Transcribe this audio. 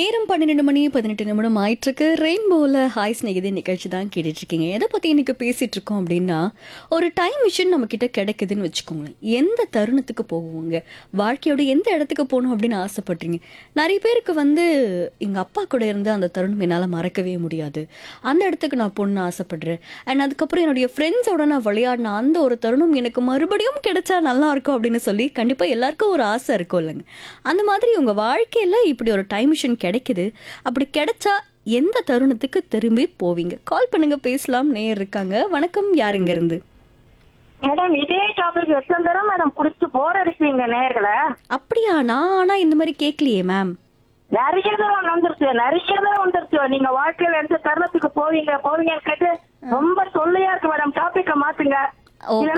நேரம் பன்னிரெண்டு மணி பதினெட்டு நிமிடம் ஆயிட்டிருக்கு ரெயின்போவில் ஹாய் ஸ்நேகிதி நிகழ்ச்சி தான் கேட்டுட்டு இருக்கீங்க எதை பற்றி இன்னைக்கு பேசிட்டு இருக்கோம் அப்படின்னா ஒரு டைம் மிஷின் நம்ம கிட்ட கிடைக்குதுன்னு வச்சுக்கோங்களேன் எந்த தருணத்துக்கு போகுவோங்க வாழ்க்கையோட எந்த இடத்துக்கு போகணும் அப்படின்னு ஆசைப்படுறீங்க நிறைய பேருக்கு வந்து எங்கள் அப்பா கூட இருந்த அந்த தருணம் என்னால் மறக்கவே முடியாது அந்த இடத்துக்கு நான் போகணுன்னு ஆசைப்படுறேன் அண்ட் அதுக்கப்புறம் என்னுடைய ஃப்ரெண்ட்ஸோட நான் விளையாடின அந்த ஒரு தருணம் எனக்கு மறுபடியும் கிடைச்சா நல்லா இருக்கும் அப்படின்னு சொல்லி கண்டிப்பாக எல்லாருக்கும் ஒரு ஆசை இருக்கும் இல்லைங்க அந்த மாதிரி உங்கள் வாழ்க்கையில் இப்படி ஒரு டைம் மிஷின் கிடைக்குது அப்படி கிடைச்சா எந்த தருணத்துக்கு திரும்பி போவீங்க கால் பண்ணுங்க பேசலாம் நேயர் இருக்காங்க வணக்கம் யாருங்க இருந்து மேடம் இதே டாபிக் எத்தனை தடவை மேடம் குடிச்சு போர் அடிப்பீங்க நேர்களை அப்படியா நான் ஆனா இந்த மாதிரி கேட்கலையே மேம் நிறைய தடவை வந்துருச்சு நிறைய தடவை வந்துருச்சு நீங்க வாழ்க்கையில எந்த தருணத்துக்கு போவீங்க போவீங்கன்னு கேட்டு ரொம்ப தொல்லையா இருக்கு மேடம் டாபிக்க மாத்துங்க ஓ. இல்லைன்னா